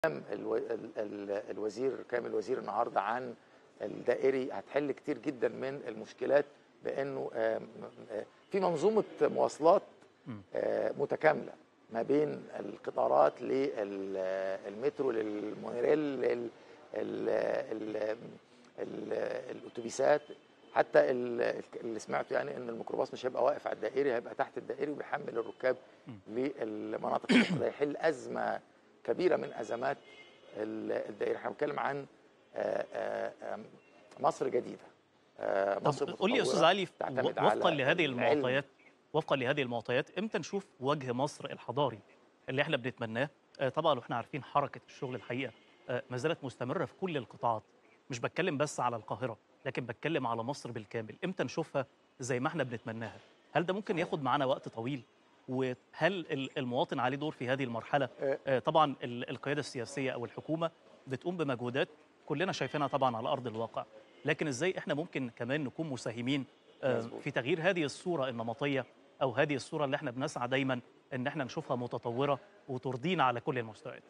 الو... ال... ال... الوزير كامل الوزير النهارده عن الدائري هتحل كتير جدا من المشكلات بانه آم، آه، في منظومه مواصلات آه، متكامله ما بين القطارات للمترو للمونوريل لل... ال... ال... ال... الاتوبيسات حتى ال- اللي سمعته يعني ان الميكروباص مش هيبقى واقف على الدائري هيبقى تحت الدائري وبيحمل الركاب للمناطق الأخرى. ده يحل ازمه كبيره من ازمات ال- الدائري احنا بنتكلم عن آه، آه، آه، مصر جديده آه، مصر طب قول لي يا استاذ متطورة، علي تعتمد وفقا على لهذه العلم. المعطيات وفقا لهذه المعطيات امتى نشوف وجه مصر الحضاري اللي احنا بنتمناه آه، طبعا واحنا عارفين حركه الشغل الحقيقه آه، ما زالت مستمره في كل القطاعات مش بتكلم بس على القاهره لكن بتكلم على مصر بالكامل امتى نشوفها زي ما احنا بنتمناها هل ده ممكن ياخد معانا وقت طويل وهل ال- المواطن عليه دور في هذه المرحله آه. آه، طبعا ال- القياده السياسيه او الحكومه بتقوم بمجهودات كلنا شايفينها طبعا على ارض الواقع لكن ازاي احنا ممكن كمان نكون مساهمين آه، مظبوط. في تغيير هذه الصوره النمطيه او هذه الصوره اللي احنا بنسعى دايما ان احنا نشوفها متطوره وترضينا على كل المستويات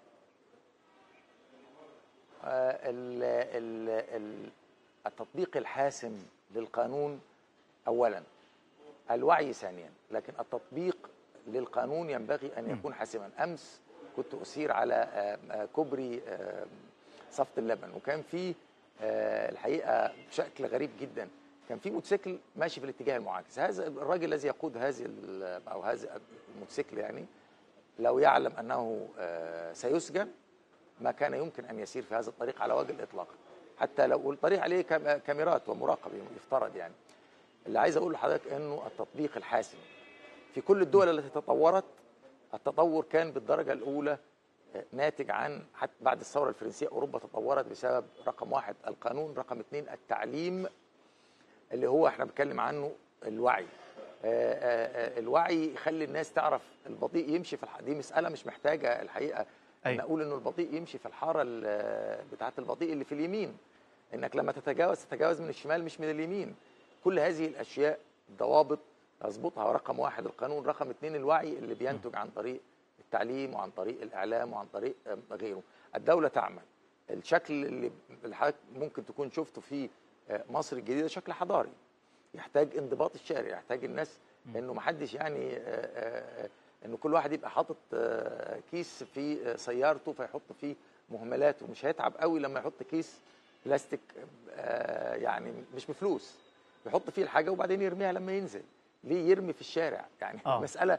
آه، ال- ال- ال- التطبيق الحاسم للقانون اولا الوعي ثانيا لكن التطبيق للقانون ينبغي ان يكون حاسما امس كنت اسير على آه، آه، كوبري آه، صفت اللبن وكان في آه، الحقيقه بشكل غريب جدا كان في موتوسيكل ماشي في الاتجاه المعاكس هذا الراجل الذي يقود هذه ال- او هذا الموتوسيكل يعني لو يعلم انه آه، سيسجن ما كان يمكن ان يسير في هذا الطريق على وجه الاطلاق حتى لو الطريق عليه كام- كاميرات ومراقب يفترض يعني اللي عايز اقول لحضرتك انه التطبيق الحاسم في كل الدول التي تطورت التطور كان بالدرجه الاولى آه، ناتج عن حتى بعد الثوره الفرنسيه اوروبا تطورت بسبب رقم واحد القانون رقم اثنين التعليم اللي هو احنا بنتكلم عنه الوعي آه، آه، آه، الوعي يخلي الناس تعرف البطيء يمشي في الح... دي مساله مش محتاجه الحقيقه ان أيوة. اقول انه البطيء يمشي في الحاره ال- بتاعه البطيء اللي في اليمين انك لما تتجاوز تتجاوز من الشمال مش من اليمين كل هذه الاشياء ضوابط اظبطها رقم واحد القانون رقم اثنين الوعي اللي بينتج عن طريق التعليم وعن طريق الاعلام وعن طريق آم، غيره الدوله تعمل الشكل اللي اللي حضرتك ممكن تكون شفته في آه، مصر الجديده شكل حضاري يحتاج انضباط الشارع يحتاج الناس انه ما حدش يعني آه، آه، آه، انه كل واحد يبقى حاطط آه، كيس في آه، سيارته فيحط فيه مهملاته مش هيتعب قوي لما يحط كيس بلاستيك آه، يعني مش بفلوس يحط فيه الحاجه وبعدين يرميها لما ينزل ليه يرمي في الشارع يعني آه. مساله آه،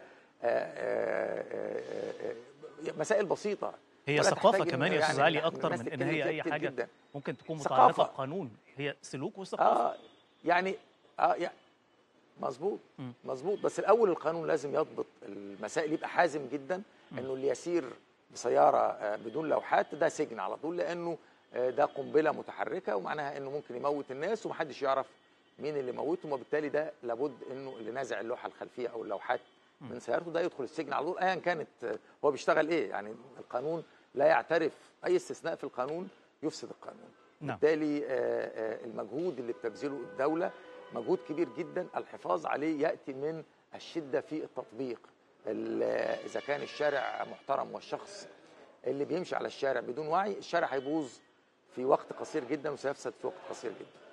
آه، آه، آه، مسائل بسيطه هي ولا ثقافه تحتاج إن كمان يا يعني استاذ علي الناس اكتر من ان تتكلم هي فيها اي كتير حاجه جدا. ممكن تكون ثقافة. متعلقه بقانون هي سلوك وثقافه اه يعني اه يعني مظبوط مم. مظبوط بس الاول القانون لازم يضبط المسائل يبقى حازم جدا انه اللي يسير بسياره آه، بدون لوحات ده سجن على طول لانه آه، ده قنبله متحركه ومعناها انه ممكن يموت الناس ومحدش يعرف مين اللي موتهم وبالتالي ده لابد انه اللي نازع اللوحه الخلفيه او اللوحات من سيارته ده يدخل السجن على طول ايا كانت آه، هو بيشتغل ايه يعني القانون لا يعترف اي استثناء في القانون يفسد القانون نعم. بالتالي آه، آه، المجهود اللي بتبذله الدولة مجهود كبير جدا الحفاظ عليه يأتي من الشدة في التطبيق ال- آه، إذا كان الشارع محترم والشخص اللي بيمشي على الشارع بدون وعي الشارع هيبوظ في وقت قصير جدا وسيفسد في وقت قصير جدا